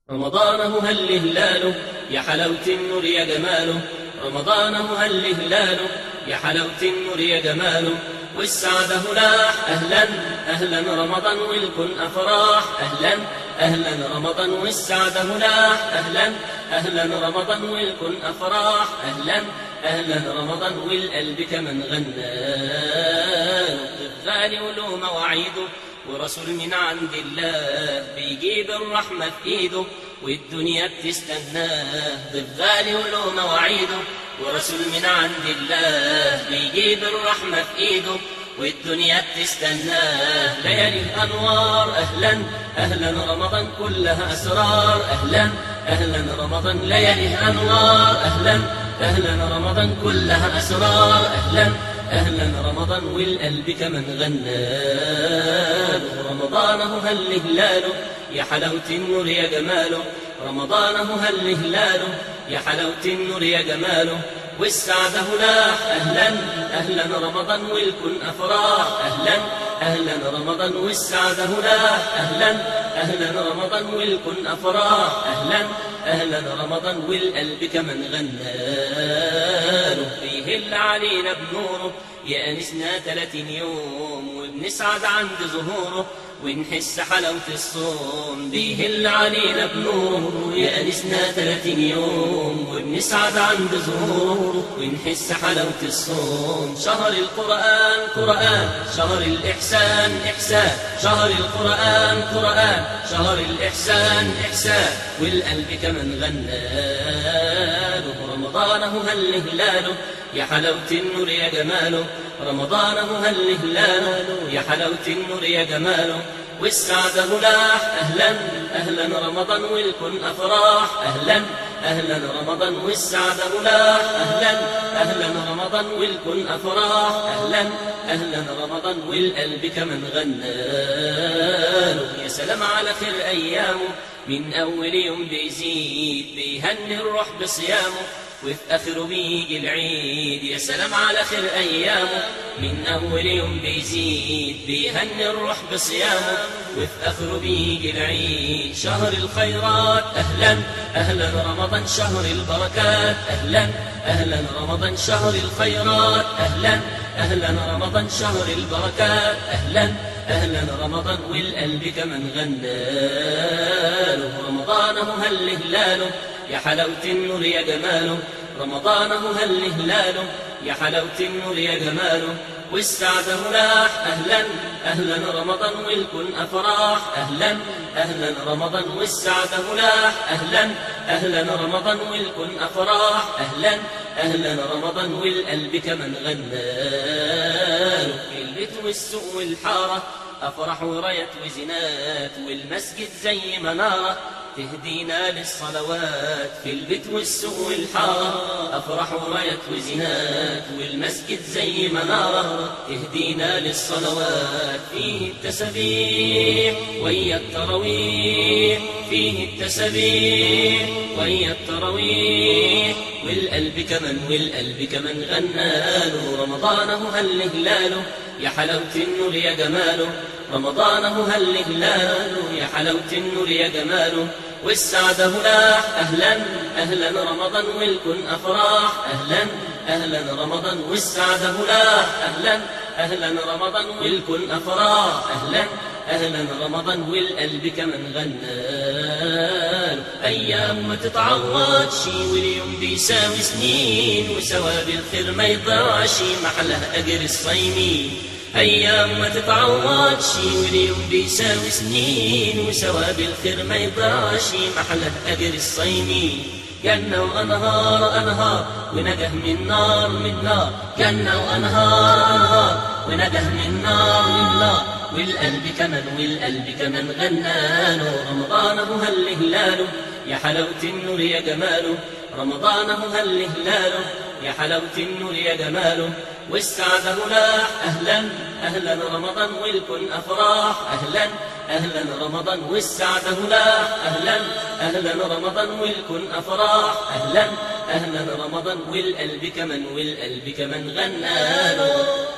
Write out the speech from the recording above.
رمضان هل هلاله يا حلاوة النور يا جماله رمضان هل هلاله يا حلاوة النور يا جماله والسعادة هلاح أهلا أهلا رمضان والكن أفراح أهلا أهلا رمضان والسعادة هلاح أهلا أهلا رمضان والكن أفراح أهلا أهلا رمضان والقلب كمان غنى غالي وله مواعيده ورسول من عند الله بيجيب الرحمة في ايده والدنيا بتستناه ضيف غالي وله مواعيده ورسول من عند الله بيجيب الرحمة في ايده والدنيا بتستناه ليالي الانوار اهلا اهلا رمضان كلها اسرار اهلا اهلا رمضان ليالي انوار اهلا اهلا رمضان كلها اسرار اهلا أهلا رمضان والقلب كمان غنى رمضانه هل هلاله يا حلاوة النور يا جماله رمضانه هل هلاله يا حلاوة النور يا جماله والسعادة هلاح أهلا أهلا رمضان والكن أفراح أهلا أهلا رمضان والسعادة هلاح أهلا أهلا رمضان والكن أفراح أهلا أهلا رمضان والقلب كمان غناله بيهل علينا بنوره يا أنسنا تلاتين يوم وبنسعد عند ظهوره ونحس حلاوة الصوم بيهل علينا بنوره يا أنسنا تلاتين يوم وبنسعد عند ظهوره ونحس حلاوة الصوم شهر القرآن قرآن شهر الإحسان إحسان شهر القرآن قرآن شهر الإحسان إحسان والقلب كمان غناله رمضانه هل هلاله يا حلاوة النور يا جماله رمضانه هل هلاله يا حلاوة النور يا جماله والسعادة هلاح أهلا أهلا رمضان والكن أفراح أهلا أهلا رمضان والسعادة هلاح أهلا أهلا رمضان والكن أفراح أهلا أهلا رمضان والقلب كمان غناله يا سلام على خير أيامه من أول يوم بيزيد بيهني الروح بصيامه وفي آخره بيجي العيد يا سلام على خير أيامه من أول يوم بيزيد بيهني الروح بصيامه وفي آخره بيجي العيد شهر الخيرات أهلا أهلا رمضان شهر البركات أهلا أهلا رمضان شهر الخيرات أهلا أهلا رمضان شهر البركات أهلا أهلا رمضان والقلب كمان غناله رمضانه هل هلاله يا حلاوة النور يا جماله رمضانه هل هلاله يا حلاوة النور يا جماله والسعادة هلاح أهلا أهلا رمضان والكن أفراح أهلا أهلا رمضان والسعادة هلاح أهلا أهلا رمضان والكن أفراح أهلا أهلا رمضان والقلب كمان غناله في البيت والسوق والحارة أفرح وراية وزنات والمسجد زي منارة تهدينا للصلوات في البيت والسوق والحارة أفرح وراية وزنات والمسجد زي منارة تهدينا للصلوات فيه التسبيح ويا التراويح فيه التسبيح ويا التراويح والقلب كمان والقلب كمان غناله رمضانه هل هلاله يا حلاوة النور يا جماله رمضانه هل هلاله يا حلاوة النور يا جماله والسعادة هلاح أهلا أهلا رمضان والكن أفراح أهلا أهلا رمضان والسعادة هلاح أهلا أهلا رمضان والكن أفراح أهلا أهلا رمضان والقلب كمان غنال أيام ما تتعوضش واليوم بيساوي سنين وثواب الخير ما يضيعش محله أجر الصايمين أيام ما تتعوضش واليوم بيساوي سنين وثواب الخير ما يضيعش محله أجر الصايمين جنة وأنهار أنهار ونجه من نار من نار جنة وأنهار أنهار ونجه من نار من نار والقلب كمان والقلب كمان غناله رمضانه هل هلاله يا حلاوة النور يا جماله رمضانه هل هلاله يا حلاوة النور يا جماله والسعادة هلاح أهلا أهلا رمضان والكن أفراح أهلا أهلا رمضان والسعادة هلاح أهلا أهلا رمضان والكن أفراح أهلا أهلا رمضان والقلب كمان والقلب كمان غناله